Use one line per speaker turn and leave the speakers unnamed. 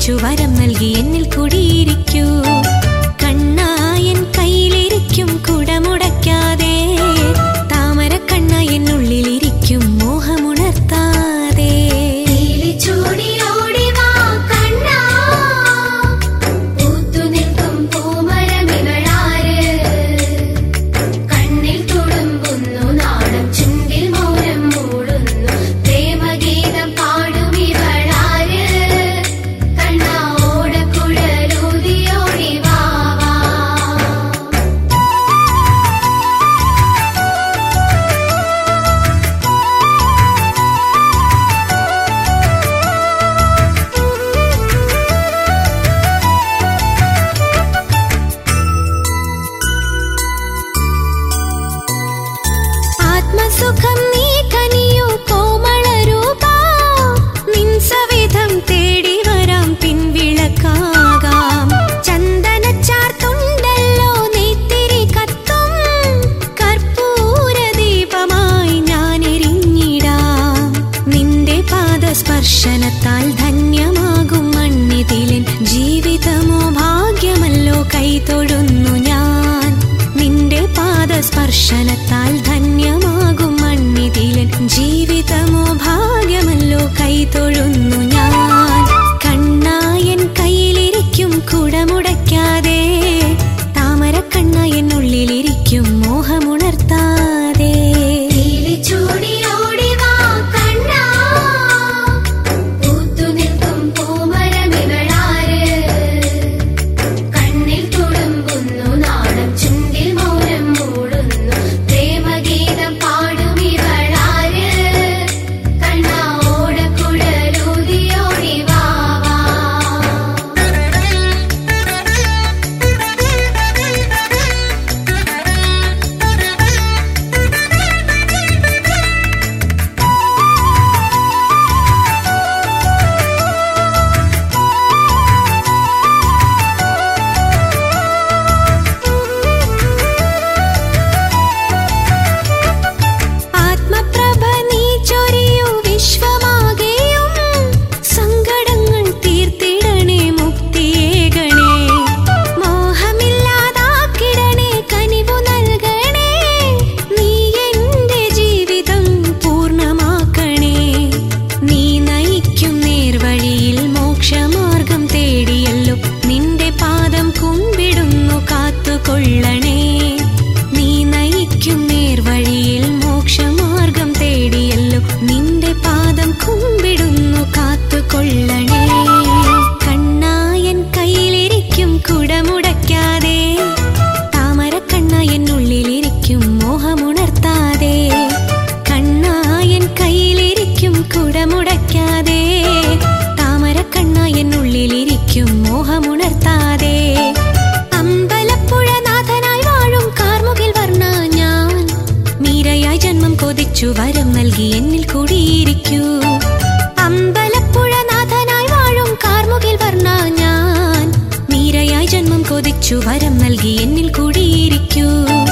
കൊതിച്ചു വരം നൽകി എന്നിൽ കുടിയിരിക്കൂ കണ്ണായൻ കയ്യിലിരിക്കും കുടമുടയ്ക്കാതെ താമര കണ്ണ എന്നുള്ളിലിരിക്കും മോഹമുണർത്താതെ
ചൂടിയോടി വാ കണ്ണാ പൂത്തുനിൽക്കും പൂമരമിവളാര് കണ്ണിൽ തുളുമ്പുന്നു നാണം ചുണ്ടിൽ മൗനം മൂടുന്നു പ്രേമഗീതം പാടുമിവളാര് കണ്ണാ ഓടക്കുഴലൂതിയോടി വാ വാ
ആത്മസുഖം നീ കനിയൂ കോമളരൂപ നിൻ സവിധം തേടി വരാം പിൻവിളക്കാകാം ചന്ദനച്ചാർത്തുണ്ടല്ലോ നെയ്ത്തിരി കത്തും കർപ്പൂര ദീപമായി ഞാൻ എരിഞ്ഞിടാം നിന്റെ പാദസ്പർശനത്താൽ ധന്യമാകും മണ്ണിതിലിൻ ജീവിതമോ ഭാഗ്യമല്ലോ കൈതൊഴുന്നു ഞാൻ നിന്റെ പാദസ്പർശനത്താൽ ധന്യമാകും മണ്ണിതിലൻ ജീവിതമോ ഭാഗ്യമല്ലോ കൈതൊഴുന്നു ഞാൻ കണ്ണായൻ കയ്യിലിരിക്കും കുടമുടയ്ക്കാതെ താമര കണ്ണായനുള്ളിലിരിക്കും മോഹമുണർത്താതെ
ചൂടിയോടി വാ കണ്ണാ പൂത്തുനിൽക്കും പൂമരമിവളാര് കണ്ണിൽ തുളുമ്പുന്നു നാണം ചുണ്ടിൽ മൗനം മൂടുന്നു പ്രേമഗീതം പാടുമിവളാര് കണ്ണാ ഓടക്കുഴലൂതിയോടി വാ വാ
ആത്മപ്രഭ നീ ചൊരിയൂ വിശ്വമാകെയും സങ്കടങ്ങൾ തീർത്തിടണേ മുക്തിയേകണേ മോഹമില്ലാതാക്കിടണേ കനിവു നൽകണേ നീ എന്റെ ജീവിതം പൂർണ്ണമാക്കണേ നീ നയിക്കും നേർവഴിയിൽ മോക്ഷമാർഗം തേടിയല്ലോ നിന്റെ പാദം കുമ്പിടുന്നു കാത്തുകൊള്ളണേ നീ നയിക്കും നേർവഴിയിൽ മോക്ഷമാർഗം തേടിയല്ലോ നിന്റെ പാദം കുമ്പിടുന്നു കാത്തുകൊള്ളണേ കണ്ണായൻ കയ്യിലിരിക്കും കുടമുടയ്ക്കാതെ താമര കണ്ണായനുള്ളിലിരിക്കും മോഹമുണർത്താതെ കണ്ണായൻ കയ്യിലിരിക്കും കുടമുടയ്ക്കാതെ താമര കണ്ണായനുള്ളിലിരിക്കും മോഹമുണർത്താതെ അമ്പലപ്പുഴ നാഥനായി വാഴും കാർമുകിൽ വർണ്ണ ഞാൻ മീരയായി ജന്മം കൊതിച്ചു വരം നൽകി എന്നിൽ കുടിയിരിക്കൂ അമ്പലപ്പുഴ നാഥനായി വാഴും കാർമുകിൽ വർണ്ണ ഞാൻ മീരയായി ജന്മം കൊതിച്ചു വരം നൽകി എന്നിൽ കുടിയിരിക്കൂ